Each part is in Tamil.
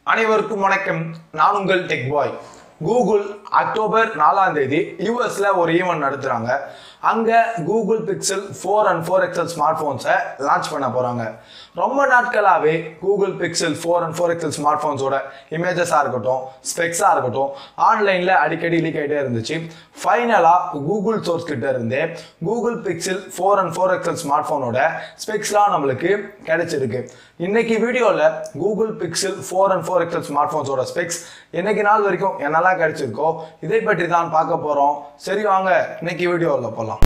அனைவருக்கும் வணக்கம் நான் உங்கள் டெக் பாய் கூகுள் அக்டோபர் நாலாம் தேதி யூஎஸ்ல ஒரு ஈவெண்ட் நடத்துறாங்க அங்க Google pixel four and four XL smart போன்ஸை லான்ச் பண்ண போறாங்க ரொம்ப நாட்களாகவே Google pixel four and four XL smart போன்ஸோட இமேஜஸாக இருக்கட்டும் ஸ்பெக்ஸாக இருக்கட்டும் ஆன்லைனில் அடிக்கடி லீக் ஆகிட்டே இருந்துச்சு ஃபைனலாக கூகுள் சோர்ஸ் கிட்ட இருந்தே Google pixel four and four XL smart ஃபோனோட ஸ்பெக்ஸ்லாம் நம்மளுக்கு கிடைச்சிருக்கு இன்னைக்கு வீடியோவில் Google pixel four and four XL smart ஃபோன்ஸோட ஸ்பெக்ஸ் இன்னைக்கு நாள் வரைக்கும் என்னெல்லாம் கிடைச்சிருக்கோ இதை பற்றி தான் பார்க்க போகிறோம் சரி வாங்க இன்னைக்கு வீடியோவில் போகலாம்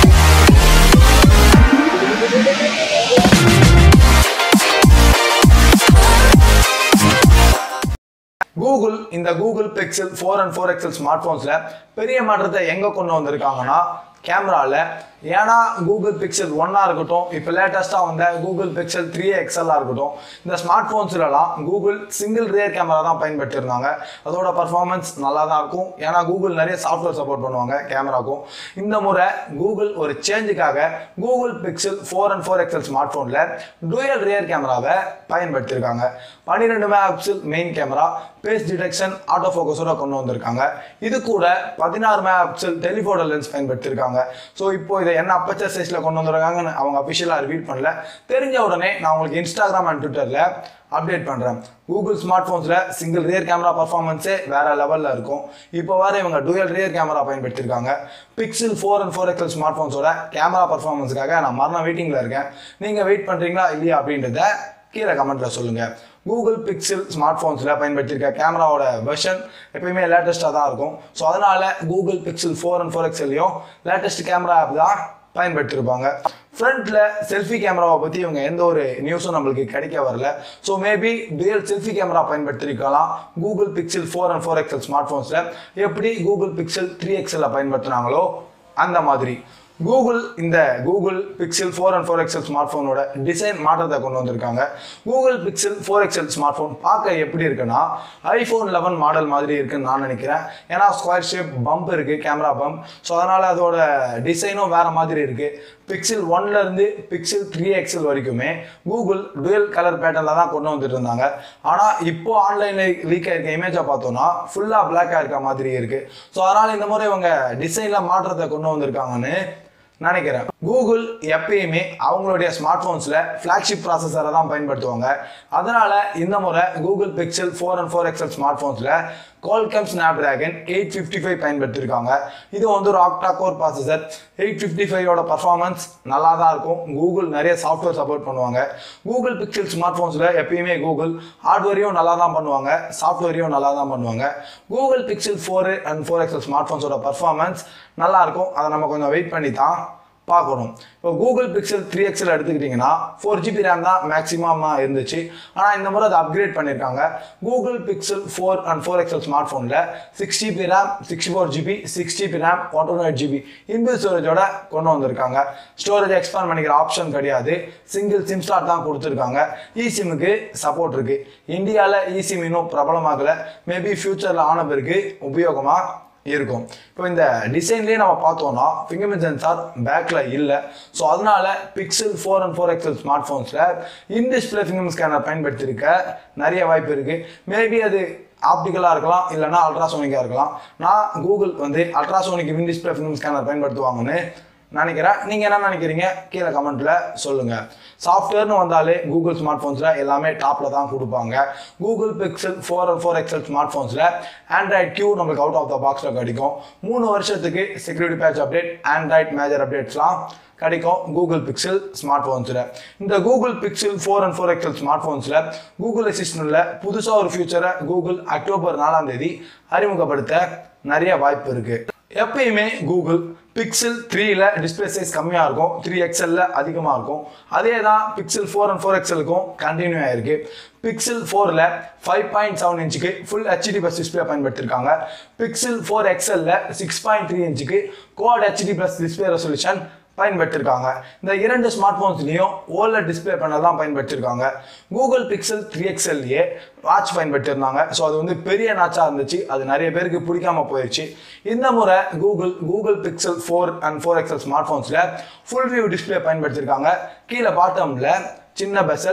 கூகுள் இந்த Google pixel four and four XL smart ஃபோன்ஸில் பெரிய மாற்றத்தை எங்கே கொண்டு வந்திருக்காங்கன்னா கேமராவில் ஏன்னா கூகுள் பிக்சல் ஒன்னாக இருக்கட்டும் இப்போ லேட்டஸ்ட்டாக வந்த கூகுள் பிக்சல் த்ரீ எக்ஸலாக இருக்கட்டும் இந்த ஸ்மார்ட் ஃபோன்ஸ்லலாம் கூகுள் சிங்கிள் ரியர் கேமரா தான் பயன்படுத்தியிருந்தாங்க அதோட பர்ஃபார்மன்ஸ் நல்லா தான் இருக்கும் ஏன்னா கூகுள் நிறைய சாஃப்ட்வேர் சப்போர்ட் பண்ணுவாங்க கேமராக்கும் இந்த முறை கூகுள் ஒரு சேஞ்சுக்காக Google pixel four and four XL smart ஃபோனில் டூயல் ரியர் கேமராவை பயன்படுத்தியிருக்காங்க பன்னிரெண்டு mega pixel main camera face detection auto ஃபோக்கஸோட கொண்டு வந்திருக்காங்க இது கூட பதினாறு மெகா பிக்சல் டெலிஃபோட்டோ லென்ஸ் பயன்படுத்தியிருக்காங்க ஸோ இப்போ இதை என்ன அப்பச்சர் சைஸில் கொண்டு வந்திருக்காங்கன்னு அவங்க அஃபிஷியலாக ரிவீல் பண்ணல தெரிஞ்ச உடனே நான் உங்களுக்கு இன்ஸ்டாகிராம் அண்ட் ட்விட்டரில் அப்டேட் பண்ணுறேன் கூகுள் ஸ்மார்ட் ஃபோன்ஸில் சிங்கிள் ரியர் கேமரா பர்ஃபார்மன்ஸே வேற லெவலில் இருக்கும் இப்போ வர இவங்க டூயல் ரியர் கேமரா பயன்படுத்தியிருக்காங்க pixel four and four XL smart ஃபோன்ஸோட கேமரா பர்ஃபார்மன்ஸுக்காக நான் மரண வெயிட்டிங்கில் இருக்கேன் நீங்கள் வெயிட் பண்ணுறீங்களா இல்லையா அப்படின்றத கீழே கமெண்ட்டில் சொல்லுங்கள் கூகுள் பிக்சல் ஸ்மார்ட் ஃபோன்ஸில் பயன்படுத்தியிருக்க கேமராவோட வெர்ஷன் எப்பயுமே லேட்டஸ்ட்டாக தான் இருக்கும் ஸோ அதனால் Google pixel four and four எக்ஸ்எல்லையும் லேட்டஸ்ட் கேமரா ஆப் தான் பயன்படுத்தியிருப்பாங்க ஃப்ரண்ட்டில் செல்ஃபி கேமராவை பற்றி இவங்க எந்த ஒரு நியூஸும் நம்மளுக்கு கிடைக்க வரல so maybe real selfie camera பயன்படுத்திருக்கலாம் Google pixel four and four XL smart ஃபோன்ஸில் எப்படி கூகுள் பிக்சல் த்ரீ எக்ஸலில் பயன்படுத்தினாங்களோ அந்த மாதிரி கூகுள் இந்த Google pixel four and four XL smart ஃபோனோட டிசைன் மாற்றத்தை கொண்டு வந்திருக்காங்க Google pixel four XL smart phone பார்க்க எப்படி இருக்குன்னா ஐஃபோன் லெவன் மாடல் மாதிரி இருக்குன்னு நான் நினைக்கிறேன் ஏன்னா ஸ்கொயர் ஷேப் பம்ப் இருக்கு கேமரா பம்ப் ஸோ அதனால அதோட டிசைனும் வேற மாதிரி இருக்கு பிக்சல் ஒன்ல இருந்து பிக்சல் த்ரீ எக்ஸல் வரைக்குமே கூகுள் டுவெல் கலர் பேட்டர்ல தான் கொண்டு வந்துட்டு இருந்தாங்க ஆனால் இப்போ ஆன்லைன்ல லீக் ஆயிருக்க இமேஜை பார்த்தோம்னா ஃபுல்லா பிளாக்கா இருக்க மாதிரி இருக்கு ஸோ அதனால இந்த முறை இவங்க டிசைன்ல மாற்றத்தை கொண்டு வந்திருக்காங்கன்னு நினைக்கிறேன் கூகுள் எப்பயுமே அவங்களுடைய ஸ்மார்ட் ஃபோன்ஸில் ஃப்ளாக்ஷிப் ப்ராசஸரை தான் பயன்படுத்துவாங்க அதனால இந்த முறை Google pixel four and four XL smart ஃபோன்ஸில் Qualcomm Snapdragon eight fifty five பயன்படுத்தியிருக்காங்க இது வந்து ஒரு octa core processor eight fifty ஃபைவோட பர்ஃபார்மன்ஸ் நல்லா தான் இருக்கும் கூகுள் நிறைய சாஃப்ட்வேர் சப்போர்ட் பண்ணுவாங்க கூகுள் பிக்சல் ஸ்மார்ட் ஃபோன்ஸில் எப்பயுமே கூகுள் ஹார்ட்வேரையும் நல்லா தான் பண்ணுவாங்க சாஃப்ட்வேரையும் நல்லா தான் பண்ணுவாங்க Google pixel four and four XL smart ஃபோன்ஸோட பர்ஃபார்மன்ஸ் நல்லா இருக்கும் அதை நம்ம கொஞ்சம் வெயிட் பண்ணி தான் பார்க்கணும் இப்போ கூகுள் பிக்சல் த்ரீ எக்ஸல் எடுத்துக்கிட்டிங்கன்னா ஃபோர் ஜிபி ரேம் தான் மேக்ஸிமமாக இருந்துச்சு ஆனால் இந்த முறை அதை அப்கிரேட் பண்ணியிருக்காங்க Google pixel four and four XL smart ஃபோனில் six GB RAM sixty four GB six GB RAM one two eight GB inbuilt ஸ்டோரேஜோட கொண்டு வந்திருக்காங்க ஸ்டோரேஜ் எக்ஸ்பேண்ட் பண்ணிக்கிற ஆப்ஷன் கிடையாது சிங்கிள் சிம் ஸ்லாட் தான் கொடுத்துருக்காங்க இ சிம்முக்கு சப்போர்ட் இருக்கு இந்தியாவில் இ சிம் இன்னும் பிரபலமாகல மேபி ஃபியூச்சரில் ஆன பிறகு உபயோகமாக இருக்கும் இப்போ இந்த டிசைன்லேயே நம்ம பார்த்தோம்னா ஃபிங்கர் பிரிண்ட் சென்சார் பேக்கில் இல்லை ஸோ அதனால pixel four and four XL smart ஃபோன்ஸில் இன் டிஸ்பிளே ஃபிங்கர் ஸ்கேனர் பயன்படுத்தியிருக்க நிறைய வாய்ப்பு இருக்குது மேபி அது ஆப்டிக்கலாக இருக்கலாம் இல்லைனா அல்ட்ராசோனிக்காக இருக்கலாம் நான் கூகுள் வந்து ultrasonic in display finger scanner பயன்படுத்துவாங்கன்னு நினைக்கிறேன் நீங்கள் என்ன நினைக்கிறீங்க கீழே கமெண்ட்டில் சொல்லுங்கள் சாஃப்ட்வேர்னு வந்தாலே கூகுள் ஸ்மார்ட் ஃபோன்ஸில் எல்லாமே டாப்பில் தான் கொடுப்பாங்க Google pixel four four XL smart ஃபோன்ஸில் ஆண்ட்ராய்ட் கியூ நம்மளுக்கு அவுட் ஆஃப் த பாக்ஸில் கிடைக்கும் மூணு வருஷத்துக்கு security patch update Android major அப்டேட்ஸ்லாம் கிடைக்கும் கூகுள் பிக்சல் ஸ்மார்ட் ஃபோன்ஸில் இந்த Google pixel four and four XL smart ஃபோன்ஸில் கூகுள் அசிஸ்டன்ட்ல புதுசாக ஒரு ஃபியூச்சரை கூகுள் அக்டோபர் நாலாம் தேதி அறிமுகப்படுத்த நிறைய வாய்ப்பு இருக்குது எப்பயுமே கூகுள் பிக்சல் த்ரீல டிஸ்பிளே சைஸ் கம்மியாக இருக்கும் த்ரீ எக்ஸல்ல அதிகமாக இருக்கும் அதே தான் பிக்சல் ஃபோர் அண்ட் ஃபோர் எக்ஸலுக்கும் கண்டினியூ ஆயிருக்கு பிக்சல் ஃபோரில் ஃபைவ் பாயிண்ட் செவன் இன்ச்சுக்கு ஃபுல் ஹெச்டி ப்ளஸ் டிஸ்பிளே பயன்படுத்தியிருக்காங்க பிக்சல் ஃபோர் எக்ஸல்ல சிக்ஸ் பாயிண்ட் த்ரீ இன்ச்சுக்கு quad HD plus display resolution பயன்படுத்தியிருக்காங்க இந்த இரண்டு ஸ்மார்ட் ஃபோன்ஸ்லையும் ஓல்ட் டிஸ்பிளே பேனல் தான் பயன்படுத்தியிருக்காங்க கூகுள் பிக்சல் த்ரீ எக்ஸ்எல்லையே வாட்ச் பயன்படுத்தியிருந்தாங்க ஸோ அது வந்து பெரிய நாச்சாக இருந்துச்சு அது நிறைய பேருக்கு பிடிக்காம போயிடுச்சு இந்த முறை Google Google pixel four and four XL smart ஃபோன்ஸில் ஃபுல் வியூ டிஸ்பிளே பயன்படுத்தியிருக்காங்க கீழே பாட்டமில் சின்ன பெசல்ஸ்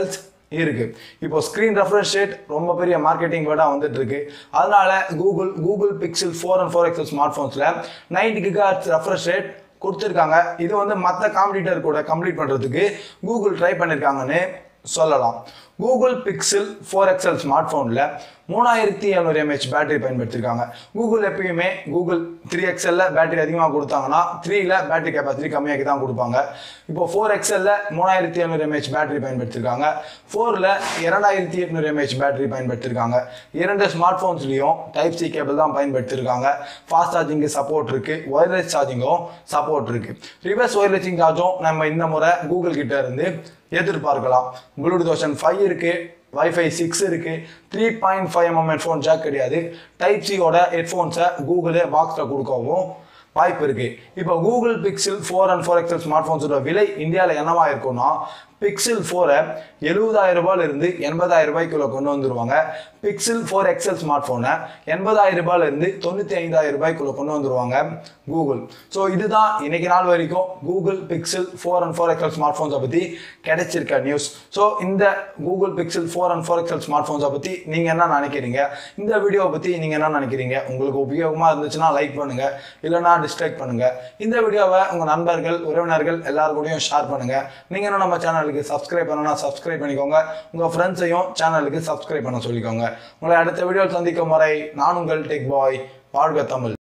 இருக்கு இப்போ ஸ்க்ரீன் ரெஃப்ரெஷ் ரேட் ரொம்ப பெரிய மார்க்கெட்டிங் வேர்டாக வந்துட்டு இருக்கு அதனால Google Google pixel four and four XL smart ஃபோன்ஸில் நைன்டி கிகாட்ஸ் ரெஃப்ரெஷ் ரேட் கொடுத்துருக்காங்க இது வந்து மற்ற காம்படிட்டர் கூட கம்ப்ளீட் பண்ணுறதுக்கு கூகுள் ட்ரை பண்ணியிருக்காங்கன்னு சொல்லலாம் Google pixel four XL smart ஃபோனில் மூணாயிரத்தி எழுநூறு எம்ஹெச் பேட்டரி பயன்படுத்தியிருக்காங்க கூகுள் எப்பயுமே கூகுள் த்ரீ எக்ஸ்எல்ல பேட்டரி அதிகமாக கொடுத்தாங்கன்னா த்ரீல பேட்டரி கெப்பாசிட்டி கம்மியாக்கி தான் கொடுப்பாங்க இப்போ ஃபோர் எக்ஸ்எல்ல மூணாயிரத்தி எழுநூறு எம்ஹெச் பேட்டரி பயன்படுத்தியிருக்காங்க ஃபோரில் இரண்டாயிரத்தி எட்நூறு எம்ஹெச் பேட்டரி பயன்படுத்தியிருக்காங்க இரண்டு ஸ்மார்ட் ஃபோன்ஸ்லையும் டைப் சி கேபிள் தான் பயன்படுத்தியிருக்காங்க ஃபாஸ்ட் சார்ஜிங்கு சப்போர்ட் இருக்கு ஒயர்லெஸ் சார்ஜிங்கும் சப்போர்ட் இருக்கு ரிவர்ஸ் ஒயர்லெஸ் சார்ஜும் நம்ம இந்த முறை கூகுள் கிட்ட இருந்து எதிர்பார்க்கலாம் ப்ளூடூத் வெர்ஷன் ஃபைவ் இருக்கு வைஃபை சிக்ஸ் இருக்கு three point five mm headphone jack கிடையாது டைப் சியோட ஹெட்ஃபோன்ஸை கூகுளே பாக்ஸில் கொடுக்கவும் வாய்ப்பு இருக்கு இப்போ Google pixel four and four XL smart ஃபோன்ஸோட விலை இந்தியாவில் என்னவா இருக்கும்னா பிக்சல் ஃபோரை எழுபதாயிரம் ரூபாயில இருந்து எண்பதாயிரம் ரூபாய்க்குள்ள கொண்டு வந்துருவாங்க பிக்சல் ஃபோர் எக்ஸல் ஸ்மார்ட் ஃபோனை எண்பதாயிரம் ரூபாயில இருந்து தொண்ணூத்தி ஐந்தாயிரம் ரூபாய்க்குள்ள கொண்டு வந்துருவாங்க கூகுள் ஸோ இதுதான் இன்னைக்கு நாள் வரைக்கும் Google pixel four and four XL smart ஃபோன்ஸை பத்தி கிடைச்சிருக்க நியூஸ் ஸோ இந்த Google pixel four and four XL smart ஃபோன்ஸை பத்தி நீங்க என்ன நினைக்கிறீங்க இந்த வீடியோவை பத்தி நீங்க என்ன நினைக்கிறீங்க உங்களுக்கு உபயோகமா இருந்துச்சுன்னா லைக் பண்ணுங்க இல்லைன்னா டிஸ்லைக் பண்ணுங்க இந்த வீடியோவை உங்க நண்பர்கள் உறவினர்கள் எல்லாரும் கூடயும் ஷேர் பண்ணுங்க நீங்க இன்னும் நம்ம சேனலுக்கு சப்ஸ்கிரைப் பண்ணணும்னா சப்ஸ்கிரைப் பண்ணிக்கோங்க உங்க ஃப்ரெண்ட்ஸையும் சேனலுக்கு சப்ஸ்கிரைப் பண்ண சொல்லிக்கோங்க உங்களை அடுத்த வீடியோவில் சந்திக்கும் வரை நான் உங்கள் டெக் பாய் வாழ்க தமிழ்